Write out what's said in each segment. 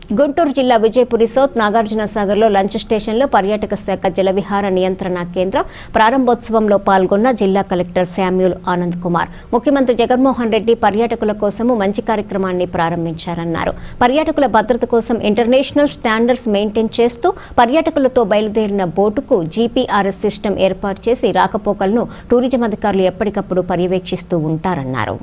గుంటూరు జిల్లా విజయపురి సౌత్ నాగార్జున సాగర్లో లంచ్ స్టేషన్లో పర్యాటక శాఖ జలవిహార నియంత్రణ కేంద్రం ప్రారంభోత్సవంలో పాల్గొన్న జిల్లా కలెక్టర్ శామ్యూల్ ఆనంద్ కుమార్ ముఖ్యమంత్రి జగన్మోహన్ రెడ్డి పర్యాటకుల కోసము మంచి కార్యక్రమాన్ని ప్రారంభించారన్నారు పర్యాటకుల భద్రత కోసం ఇంటర్నేషనల్ స్టాండర్డ్స్ మెయింటైన్ చేస్తూ పర్యాటకులతో బయలుదేరిన బోటుకు జీపీఆర్ఎస్ సిస్టమ్ ఏర్పాటు చేసి రాకపోకలను టూరిజం అధికారులు ఎప్పటికప్పుడు పర్యవేక్షిస్తూ ఉంటారన్నారు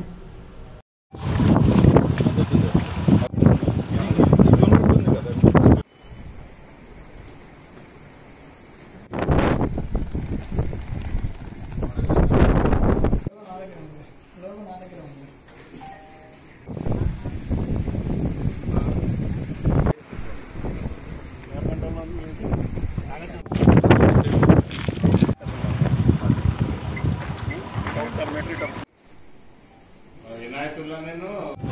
వినాయకుల్లో నేను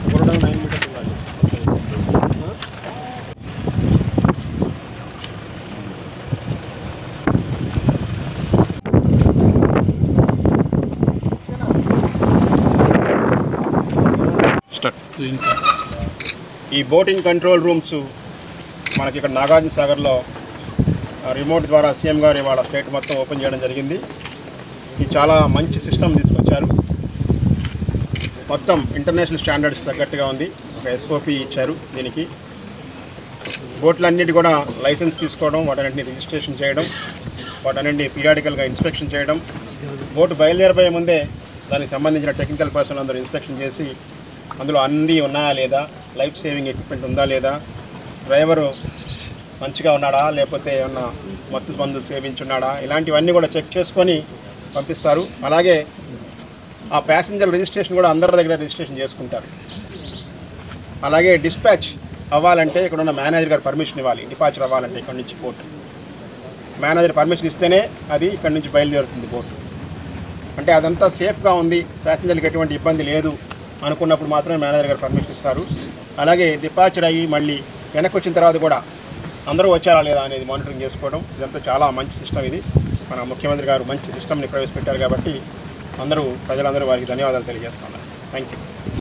ఈ బోటింగ్ కంట్రోల్ రూమ్స్ మనకి ఇక్కడ నాగార్జున సాగర్లో ఆ, రిమోట్ ద్వారా సీఎం గారు ఇవాళ స్టేట్ మొత్తం ఓపెన్ చేయడం జరిగింది ఇది చాలా మంచి సిస్టమ్ తీసుకొచ్చారు మొత్తం ఇంటర్నేషనల్ స్టాండర్డ్స్ తగ్గట్టుగా ఉంది ఒక ఎస్ఓపి ఇచ్చారు దీనికి బోట్లన్నిటి కూడా లైసెన్స్ తీసుకోవడం వాటన్నింటిని రిజిస్ట్రేషన్ చేయడం వాటన్నింటిని పీరియాడికల్గా ఇన్స్పెక్షన్ చేయడం బోటు బయలుదేరిపోయే ముందే దానికి సంబంధించిన టెక్నికల్ పర్సన్ అందరూ ఇన్స్పెక్షన్ చేసి అందులో అన్నీ ఉన్నాయా లేదా లైఫ్ సేవింగ్ ఎక్విప్మెంట్ ఉందా లేదా డ్రైవరు మంచిగా ఉన్నాడా లేకపోతే ఏమన్నా మత్తు మందులు సేవించున్నాడా ఇలాంటివన్నీ కూడా చెక్ చేసుకొని పంపిస్తారు అలాగే ఆ ప్యాసింజర్ రిజిస్ట్రేషన్ కూడా అందరి దగ్గర రిజిస్ట్రేషన్ చేసుకుంటారు అలాగే డిస్పాచ్ అవ్వాలంటే ఇక్కడ ఉన్న మేనేజర్ గారు పర్మిషన్ ఇవ్వాలి డిపాచర్ అవ్వాలంటే ఇక్కడ నుంచి పోర్ట్ మేనేజర్ పర్మిషన్ ఇస్తేనే అది ఇక్కడ నుంచి బయలుదేరుతుంది బోట్ అంటే అదంతా సేఫ్గా ఉంది ప్యాసింజర్లకు ఎటువంటి ఇబ్బంది లేదు అనుకున్నప్పుడు మాత్రమే మేనేజర్ గారు పర్మిషన్ ఇస్తారు అలాగే డిపాచర్ అయ్యి మళ్ళీ వెనక్కి వచ్చిన తర్వాత కూడా అందరూ వచ్చారా లేదా అనేది మానిటరింగ్ చేసుకోవడం ఇదంతా చాలా మంచి సిస్టమ్ ఇది మన ముఖ్యమంత్రి గారు మంచి సిస్టమ్ని ప్రవేశపెట్టారు కాబట్టి అందరూ ప్రజలందరూ వారికి ధన్యవాదాలు తెలియజేస్తున్నారు థ్యాంక్ యూ